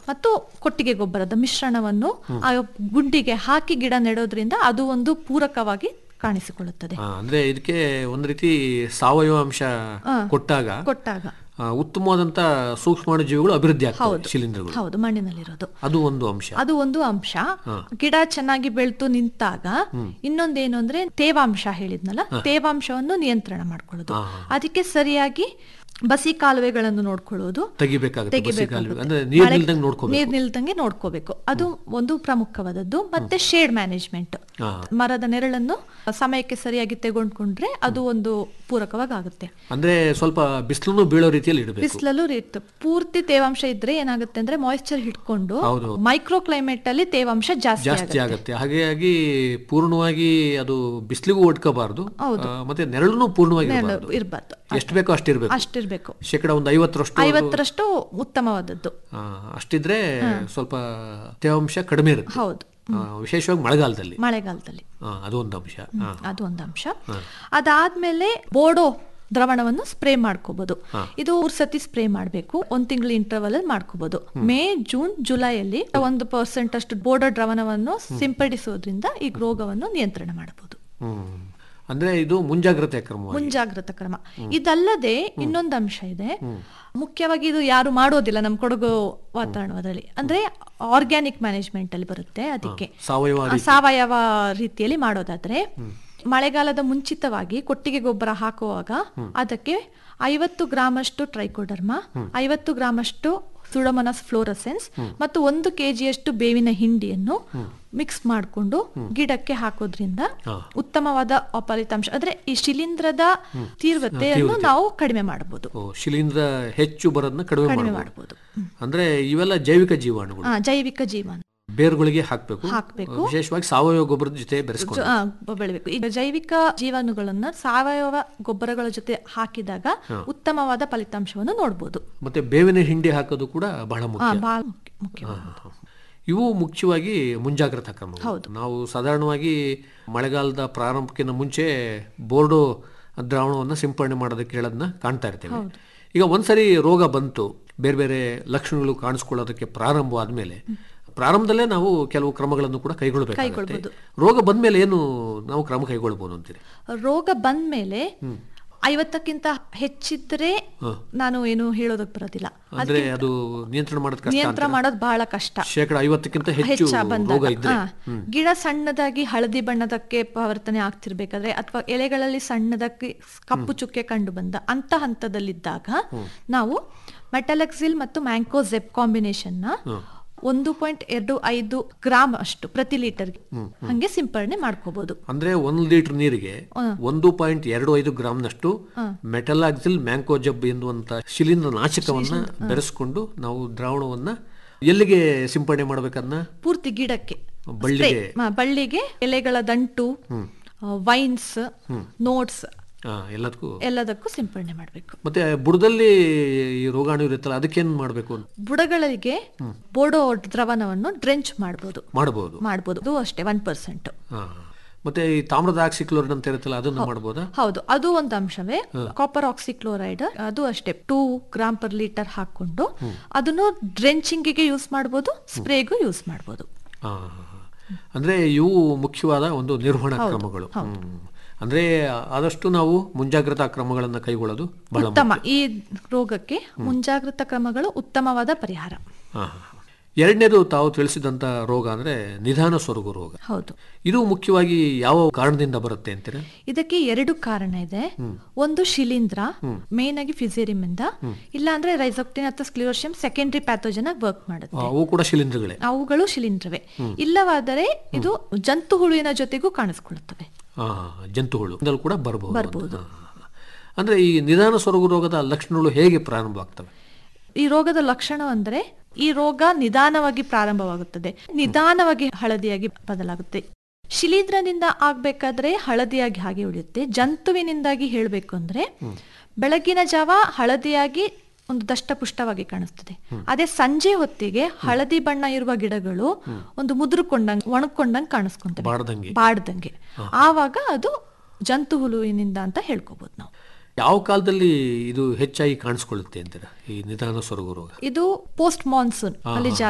ಮತ್ತು ಕೊಟ್ಟಿಗೆ ಗೊಬ್ಬರದ ಮಿಶ್ರಣವನ್ನು ಆ ಗುಂಡಿಗೆ ಹಾಕಿ ಗಿಡ ನೆಡೋದ್ರಿಂದ ಅದು ಒಂದು ಪೂರಕವಾಗಿ ಕಾಣಿಸಿಕೊಳ್ಳುತ್ತದೆ ಆ, ಅಂದ್ರೆ ಇದಕ್ಕೆ ಒಂದ್ ರೀತಿ ಸಾವಯವ ಅಂಶ ಕೊಟ್ಟಾಗ ಕೊಟ್ಟಾಗ ಆ, ಉತ್ತಮವಾದಂತ ಸೂಕ್ಷ್ಮಾಣು ಜೀವಿಗಳು ಅಭಿವೃದ್ಧಿ ಆಗ್ತವೆ ಶಿಲೀಂಧ್ರಗಳು ಹೌದು ಮಣ್ಣಿನಲ್ಲಿರೋದು ಅದು ಒಂದು ಅಂಶ ಅದು ಒಂದು ಅಂಶ ಗಿಡ ಚೆನ್ನಾಗಿ ಬೆಳೆದು ನಿಂತಾಗ ಇನ್ನೊಂದೇನು ಅಂದ್ರೆ ತೇವಾಂಶ ಹೇಳಿದ್ನಲ್ಲ ತೇವಾಂಶವನ್ನು ನಿಯಂತ್ರಣ ಮಾಡ್ಕೊಳ್ಳೋದು ಅದಕ್ಕೆ ಸರಿಯಾಗಿ ಬಸಿ ಕಾಲುವೆಗಳನ್ನು ನೋಡ್ಕೊಳ್ಳೋದು ತೆಗಿಬೇಕಾಗುತ್ತೆ ಬಸಿ ತೆಗಿಬೇಕಾಗುತ್ತೆ. ಕಾಲುವೆ. ಅಂದ್ರೆ ನೀರ್ ಮಳೆ- ನಿಲ್ದಂಗೆ ನೋಡ್ಕೋಬೇಕು ನೀರ್ ನಿಲ್ದಂಗೆ ನೋಡ್ಕೋಬೇಕು ಅದು ಒಂದು ಪ್ರಮುಖವಾದದ್ದು ಮತ್ತೆ ಶೇಡ್ ಮ್ಯಾನೇಜ್ಮೆಂಟ್ ಹಾ. ಮರದ ನೆರಳನ್ನು ಸಮಯಕ್ಕೆ ಸರಿಯಾಗಿ ತೆಗೊಂಡ್ಕೊಂಡ್ರೆ ಅದು ಒಂದು ಪೂರಕವಾಗಿ ಆಗುತ್ತೆ ಅಂದ್ರೆ ಸ್ವಲ್ಪ ಬಿಸಿಲು ಬೀಳೋ ರೀತಿಯಲ್ಲಿ ಇಡಬೇಕು ಬಿಸಿಲಲ್ಲೂ ಇರುತ್ತೆ ಪೂರ್ತಿ ತೇವಾಂಶ ಇದ್ರೆ ಏನಾಗುತ್ತೆ ಅಂದ್ರೆ ಮಾಯಿಶ್ಚರ್ ಹಿಡ್ಕೊಂಡು ಹೌದು. ಮೈಕ್ರೋ ಕ್ಲೈಮೇಟ್ ಅಲ್ಲಿ ತೇವಾಂಶ ಜಾಸ್ತಿ ಜಾಸ್ತಿ ಆಗುತ್ತೆ ಆಗುತ್ತೆ ಹಾಗಾಗಿ ಪೂರ್ಣವಾಗಿ ಅದು ಬಿಸಿಲಿಗೂ ಒಡ್ಕೋಬಾರ್ದು ಮತ್ತೆ ನೆರಳು ಪೂರ್ಣವಾಗಿ ಇರಬಾರ್ದು ಇರ್ಬಾರ್ದು ಎಷ್ಟು ಬೇಕೋ ಅಷ್ಟಿರ್ಬೇಕು ಅಷ್ಟಿರ್ಬೇಕು ಶೇಕಡ ಒಂದು ಐವತ್ತರಷ್ಟು ಐವತ್ತರಷ್ಟು ಉತ್ತಮವಾದದ್ದು ಆ, ಅಷ್ಟಿದ್ರೆ ಸ್ವಲ್ಪ ತೇವಾಂಶ ಕಡಿಮೆ ಇರುತ್ತೆ ಹೌದು ಆ, ವಿಶೇಷವಾಗಿ ಮಳೆಗಾಲದಲ್ಲಿ ಮಳೆಗಾಲದಲ್ಲಿ ಆ, ಅದು ಒಂದು ಅಂಶ ಆ, ಅದು ಒಂದು ಅಂಶ ಅದಾದ್ಮೇಲೆ ಬೋಡೋ ದ್ರವಣವನ್ನು ಸ್ಪ್ರೇ ಮಾಡ್ಕೋಬಹುದು ಇದು ಮೂರ್ ಸತಿ ಸ್ಪ್ರೇ ಮಾಡಬೇಕು ಒಂದ್ ತಿಂಗಳ ಇಂಟರ್ವಲ್ ಅಲ್ಲಿ ಮಾಡ್ಕೋಬಹುದು ಮೇ ಜೂನ್ ಜುಲೈಯಲ್ಲಿ ಒಂದು ಪರ್ಸೆಂಟ್ ಅಷ್ಟು ಬೋಡೋ ದ್ರವಣವನ್ನು ಸಿಂಪಡಿಸೋದ್ರಿಂದ ಈ ರೋಗವನ್ನು ನಿಯಂತ್ರಣ ಮಾಡಬಹುದು ಹ್ಮ್ ಅಂದ್ರೆ ಇದು ಮುಂಜಾಗ್ರತೆ ಕ್ರಮ ಮುಂಜಾಗ್ರತಾ ಕ್ರಮ ಇದಲ್ಲದೆ ಇನ್ನೊಂದು ಅಂಶ ಇದೆ ಮುಖ್ಯವಾಗಿ ಇದು ಯಾರು ಮಾಡೋದಿಲ್ಲ ನಮ್ಮ ಕೊಡಗು ವಾತಾವರಣದಲ್ಲಿ ಅಂದ್ರೆ ಆರ್ಗ್ಯಾನಿಕ್ ಮ್ಯಾನೇಜ್ಮೆಂಟ್ ಅಲ್ಲಿ ಬರುತ್ತೆ ಅದಕ್ಕೆ ಸಾವಯವ ಆ, ಸಾವಯವ ರೀತಿಯಲ್ಲಿ ಮಾಡೋದಾದ್ರೆ ಮಳೆಗಾಲದ ಮುಂಚಿತವಾಗಿ ಕೊಟ್ಟಿಗೆ ಗೊಬ್ಬರ ಹಾಕುವಾಗ ಅದಕ್ಕೆ ಐವತ್ತು ಗ್ರಾಮಷ್ಟು ಟ್ರೈಕೋಡರ್ಮ ಐವತ್ತು ಗ್ರಾಮಷ್ಟು ಸುಡಮನಸ್ ಫ್ಲೋರಸೆನ್ಸ್ ಮತ್ತು ಒಂದು ಕೆಜಿಯಷ್ಟು ಬೇವಿನ ಹಿಂಡಿಯನ್ನು ಮಿಕ್ಸ್ ಮಾಡಿಕೊಂಡು ಗಿಡಕ್ಕೆ ಹಾಕೋದ್ರಿಂದ ಉತ್ತಮವಾದ ಫಲಿತಾಂಶ ಅಂದ್ರೆ ಈ ಶಿಲೀಂಧ್ರದ ತೀವ್ರತೆಯನ್ನು ನಾವು ಕಡಿಮೆ ಮಾಡಬಹುದು ಓ, ಶಿಲೀಂಧ್ರ ಹೆಚ್ಚು ಬರೋದನ್ನ ಕಡಿಮೆ ಕಡಿಮೆ ಮಾಡಬಹುದು ಮಾಡಬಹುದು ಅಂದ್ರೆ ಇವೆಲ್ಲ ಜೈವಿಕ ಜೀವಾಣುಗಳು ಜೈವಿಕ ಜೀವನ ಬೇರುಗಳಿಗೆ ಹಾಕ್ಬೇಕು ಹಾಕ್ಬೇಕು. ವಿಶೇಷವಾಗಿ ಸಾವಯವ ಗೊಬ್ಬರದ ಜೊತೆ ಬೆರೆಸ್ಕೊಂಡು ಜೊ- ಆ, ಬೆಳಿಬೇಕು ಈಗ ಜೈವಿಕ ಜೀವಾಣುಗಳನ್ನ ಸಾವಯವ ಗೊಬ್ಬರಗಳ ಜೊತೆ ಹಾಕಿದಾಗ ಉತ್ತಮವಾದ ಫಲಿತಾಂಶವನ್ನು ನೋಡಬಹುದು ಮತ್ತೆ ಬೇವಿನ ಹಿಂಡಿ ಹಾಕೋದು ಕೂಡ ಬಹಳ ಮುಖ್ಯ ಬಹಳ ಮುಖ್ಯ ಇವು ಮುಖ್ಯವಾಗಿ ಮುಂಜಾಗ್ರತಾ ಕ್ರಮಗಳು ನಾವು ಸಾಧಾರಣವಾಗಿ ಮಳೆಗಾಲದ ಪ್ರಾರಂಭಕ್ಕಿಂತ ಮುಂಚೆ ಬೋರ್ಡೋ ದ್ರಾವಣವನ್ನು ಸಿಂಪಡಣೆ ಮಾಡೋದಕ್ಕೆ ಹೇಳೋದನ್ನ ಕಾಣ್ತಾ ಇರ್ತೇವೆ ಈಗ ಒಂದ್ಸರಿ ರೋಗ ಬಂತು ಬೇರೆ ಬೇರೆ ಲಕ್ಷಣಗಳು ಕಾಣಿಸ್ಕೊಳ್ಳೋದಕ್ಕೆ ಪ್ರಾರಂಭ ಆದ್ಮೇಲೆ ಪ್ರಾರಂಭದಲ್ಲೇ ನಾವು ಕೆಲವು ಕ್ರಮಗಳನ್ನು ಕೂಡ ಕೈಗೊಳ್ಳಬೇಕಾಗುತ್ತೆ ರೋಗ ಬಂದ್ಮೇಲೆ ಏನು ನಾವು ಕ್ರಮ ಕೈಗೊಳ್ಬೋದು ಅಂತೀರಿ ರೋಗ ಬಂದ್ಮೇಲೆ ಐವತ್ತಕ್ಕಿಂತ ಹೆಚ್ಚಿದ್ರೆ ನಾನು ಏನು ಹೇಳೋದಕ್ಕೆ ಬರೋದಿಲ್ಲ ಅಂದ್ರೆ ಅದು ನಿಯಂತ್ರಣ ಮಾಡೋದ್ ಕಷ್ಟ ನಿಯಂತ್ರಣ ಮಾಡೋದು ಬಹಳ ಕಷ್ಟ ಶೇಕಡ ಐವತ್ತಕ್ಕಿಂತ ಹೆಚ್ಚು ಹೆಚ್ಚ ರೋಗ ಬಂದಾಗ ಇದ್ರೆ ಹಾ. ಗಿಡ ಸಣ್ಣದಾಗಿ ಹಳದಿ ಬಣ್ಣದಕ್ಕೆ ಪರಿವರ್ತನೆ ಆಗ್ತಿರ್ಬೇಕಾದ್ರೆ ಅಥವಾ ಎಲೆಗಳಲ್ಲಿ ಸಣ್ಣದಕ್ಕೆ ಕಪ್ಪು ಚುಕ್ಕೆ ಕಂಡು ಬಂದ ಅಂತ ಹಂತದಲ್ಲಿದ್ದಾಗ ನಾವು ಮೆಟಲಕ್ಸಿಲ್ ಮತ್ತು ಮ್ಯಾಂಕೋಸೆಪ್ ಕಾಂಬಿನೇಷನ್ ನ ಒಂದು ಪಾಯಿಂಟ್ ಎರಡು ಐದು ಗ್ರಾಮ್ ಅಷ್ಟು ಪ್ರತಿ ಲೀಟರ್ಗೆ ಹಂಗೆ ಸಿಂಪರಣೆ ಮಾಡ್ಕೋಬಹುದು ಅಂದ್ರೆ ಒಂದು ಲೀಟರ್ ನೀರಿಗೆ ಒಂದು ಪಾಯಿಂಟ್ ಎರಡು ಐದು ಗ್ರಾಮ್ನಷ್ಟು ಮೆಟಲಾಕ್ಸಿಲ್ ಮ್ಯಾಂಕೋಜಬ್ ಎನ್ನುವಂತ ಶಿಲೀಂಧ್ರ ನಾಶಕವನ್ನ ಬೆರೆಸ್ಕೊಂಡು ನಾವು ದ್ರಾವಣವನ್ನ ಎಲ್ಲಿಗೆ ಸಿಂಪಡಣೆ ಮಾಡ್ಬೇಕನ್ನ ಪೂರ್ತಿ ಗಿಡಕ್ಕೆ ಬಳ್ಳಿಗೆ Spray. ಮ- ಬಳ್ಳಿಗೆ ಎಲೆಗಳ ದಂಟು ವೈನ್ಸ್ ನೋಟ್ಸ್ ಆ, ಎಲ್ಲದಕ್ಕೂ ಎಲ್ಲದಕ್ಕೂ ಸಿಂಪರಣೆ ಮಾಡಬೇಕು ಮತ್ತೆ ಬುಡದಲ್ಲಿ ಈ ರೋಗಾಣು ಇರುತ್ತಲ್ಲ ಅದಕ್ಕೇನ್ ಮಾಡ್ಬೇಕು ಅಂತ ಬುಡಗಳಿಗೆ ಬೋಡೋ ದ್ರವಣವನ್ನು ಡ್ರೆಂಚ್ ಮಾಡಬಹುದು ಮಾಡಬಹುದು ಮಾಡಬಹುದು ಅದು ಅಷ್ಟೇ ಒನ್ ಪರ್ಸೆಂಟ್ ಮತ್ತೆ ಈ ತಾಮ್ರದ ಆಕ್ಸಿಕ್ಲೋರಿನ್ ಅಂತ ಇರುತ್ತಲ್ಲ ಅದನ್ನ ಮಾಡ್ಬೋದಾ ಹೌದು ಅದು ಒಂದು ಅಂಶವೇ ಕಾಪರ್ ಆಕ್ಸಿಕ್ಲೋರೈಡ್ ಅದು ಅಷ್ಟೇ ಟೂ ಗ್ರಾಮ್ ಪರ್ ಲೀಟರ್ ಹಾಕೊಂಡು ಅದನ್ನು ಡ್ರೆಂಚಿಂಗಿಗೆ ಯೂಸ್ ಮಾಡಬಹುದು ಸ್ಪ್ರೇಗೂ ಯೂಸ್ ಮಾಡಬಹುದು ಆ, ಅಂದ್ರೆ ಇವು ಮುಖ್ಯವಾದ ಒಂದು ನಿರ್ವಹಣಾ ಕ್ರಮಗಳು ಹ್ಮ್. ಅಂದ್ರೆ ಆದಷ್ಟು ನಾವು ಮುಂಜಾಗ್ರತಾ ಕ್ರಮಗಳನ್ನ ಕೈಗೊಳ್ಳೋದು ಬಹಳ ಉತ್ತಮ ಈ ರೋಗಕ್ಕೆ ಮುಂಜಾಗ್ರತಾ ಕ್ರಮಗಳು ಉತ್ತಮವಾದ ಪರಿಹಾರ ಹಾ, ಹಾ, ಹಾ. ಎರಡನೇದು ತಾವು ತಿಳಿಸಿದಂತ ರೋಗ ಅಂದ್ರೆ ನಿಧಾನ ಸೊರಗು ರೋಗ ಹೌದು ಇದು ಮುಖ್ಯವಾಗಿ ಯಾವ ಕಾರಣದಿಂದ ಬರುತ್ತೆ ಅಂತೀರಾ ಇದಕ್ಕೆ ಎರಡು ಕಾರಣ ಇದೆ ಒಂದು ಶಿಲೀಂಧ್ರ ಮೇನ್ ಆಗಿ ಫಿಸೇರಿಯಂ ಇಂದ ಇಲ್ಲ ಅಂದ್ರೆ ರೈಸೋಕ್ಟಿನ್ ಅಥವಾ ಸ್ಕ್ಲಿರೋಶಿಯಂ ಸೆಕೆಂಡರಿ ಪ್ಯಾಥೋಜನ್ ಆಗಿ ವರ್ಕ್ ಮಾಡುತ್ತೆ ಆ, ಅವು ಕೂಡ ಶಿಲೀಂಧ್ರಗಳೇ ಅವುಗಳು ಶಿಲೀಂಧ್ರವೇ ಇಲ್ಲವಾದರೆ ಇದು ಜಂತು ಹುಳುವಿನ ಜೊತೆಗೂ ಕಾಣಿಸ್ಕೊಳ್ಳುತ್ತವೆ ಆ, ಜಂತುಗಳು ಇದರಲ್ಲಿ ಕೂಡ ಬರಬಹುದು ಅಂದ್ರೆ ಈ ನಿಧಾನ ಸೊರಗು ರೋಗದ ಲಕ್ಷಣಗಳು ಹೇಗೆ ಪ್ರಾರಂಭವಾಗ್ತವೆ ಈ ರೋಗದ ಲಕ್ಷಣ ಅಂದ್ರೆ ಈ ರೋಗ ನಿಧಾನವಾಗಿ ಪ್ರಾರಂಭವಾಗುತ್ತದೆ ನಿಧಾನವಾಗಿ ಹಳದಿಯಾಗಿ ಬದಲಾಗುತ್ತೆ ಶಿಲೀಂಧ್ರನಿಂದ ಆಗ್ಬೇಕಾದ್ರೆ ಹಳದಿಯಾಗಿ ಹಾಗೆ ಉಳಿಯುತ್ತೆ ಜಂತುವಿನಿಂದಾಗಿ ಹೇಳಬೇಕು ಅಂದ್ರೆ ಬೆಳಗಿನ ಜಾವ ಹಳದಿಯಾಗಿ ಒಂದು ದಷ್ಟಪುಷ್ಟವಾಗಿ ಕಾಣಿಸ್ತದೆ ಅದೇ ಸಂಜೆ ಹೊತ್ತಿಗೆ ಹಳದಿ ಬಣ್ಣ ಇರುವ ಗಿಡಗಳು ಒಂದು ಮುದುರುಕೊಂಡಂಗ್ ಒಣಕೊಂಡಂಗ್ ಕಾಣಿಸ್ಕೊಂತವೆ ಬಾಡ್ದಂಗೆ ಬಾಡ್ದಂಗೆ ಆವಾಗ ಅದು ಜಂತು ಹುಳುವಿನಿಂದ ಅಂತ ಹೇಳ್ಕೋಬಹುದು ನಾವು ಯಾವ ಕಾಲದಲ್ಲಿ ಇದು ಹೆಚ್ಚಾಗಿ ಕಾಣಿಸ್ಕೊಳ್ಳುತ್ತೆ ಅಂತೀರಾ ಈ ನಿಧಾನ ಸೊರಗು ರೋಗ ಇದು ಪೋಸ್ಟ್ ಮಾನ್ಸೂನ್ ಅಲ್ಲಿ ಜಾಸ್ತಿ